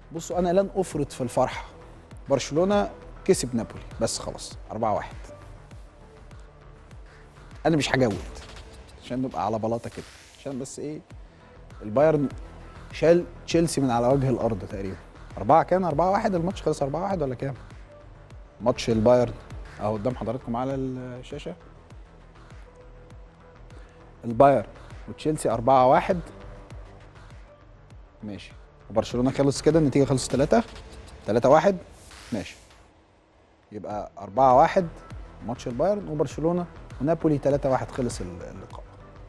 بصوا انا لن افرط في الفرحه برشلونه كسب نابولي بس خلاص 4 1 انا مش هجود عشان نبقى على بلاطه كده عشان بس ايه البايرن شال تشيلسي من على وجه الارض تقريبا أربعة كان أربعة واحد الماتش خلص أربعة واحد ولا كام؟ ماتش البايرن أهو قدام حضراتكم على الشاشة البايرن وتشيلسي أربعة واحد ماشي وبرشلونة خلص كده النتيجة خلصت ثلاثة ثلاثة واحد ماشي يبقى أربعة واحد ماتش البايرن وبرشلونة ونابولي ثلاثة واحد خلص اللقاء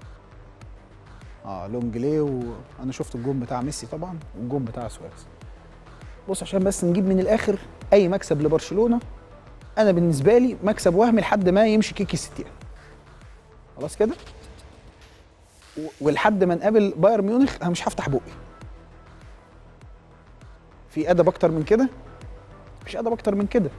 اه لونجلي وانا شفت الجون بتاع ميسي طبعا والجون بتاع سواريز بص عشان بس نجيب من الاخر اي مكسب لبرشلونه انا بالنسبه لي مكسب وهمي لحد ما يمشي كيكي ستين خلاص كده و- ولحد ما نقابل بايرن ميونخ انا مش هفتح بقي في ادب اكتر من كده مفيش ادب اكتر من كده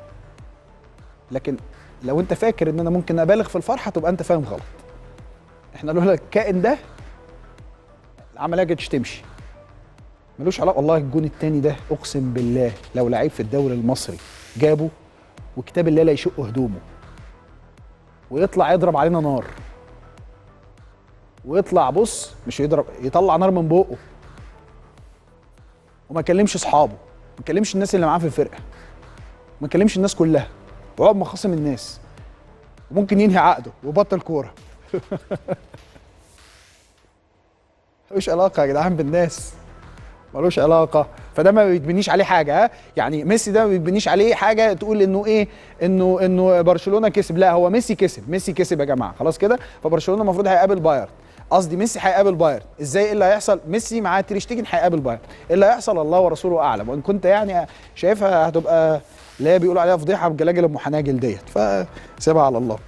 لكن لو انت فاكر ان انا ممكن ابالغ في الفرحه تبقى انت فاهم غلط احنا لولا الكائن ده العمليه جتش تمشي ملوش علاقه والله الجون التاني ده اقسم بالله لو لعيب في الدوري المصري جابه وكتاب الله لا يشق هدومه ويطلع يضرب علينا نار ويطلع بص مش يضرب يطلع نار من بقه وما يكلمش اصحابه ما يكلمش الناس اللي معاه في الفرقه ما يكلمش الناس كلها ويقعد مخاصم الناس وممكن ينهي عقده ويبطل كوره ملوش علاقه يا جدعان بالناس ملوش علاقه فده ما بيتبنيش عليه حاجه ها يعني ميسي ده ما بيتبنيش عليه حاجه تقول انه ايه انه انه برشلونه كسب لا هو ميسي كسب ميسي كسب يا جماعه خلاص كده فبرشلونه المفروض هيقابل بايرن قصدي ميسي هيقابل بايرن ازاي ايه اللي هيحصل ميسي معاه تريشتيجن هيقابل بايرن ايه اللي هيحصل الله ورسوله اعلم وان كنت يعني شايفها هتبقى اللي هي بيقولوا عليها فضيحه بجلاجل ام حناجل ديت فسيبها على الله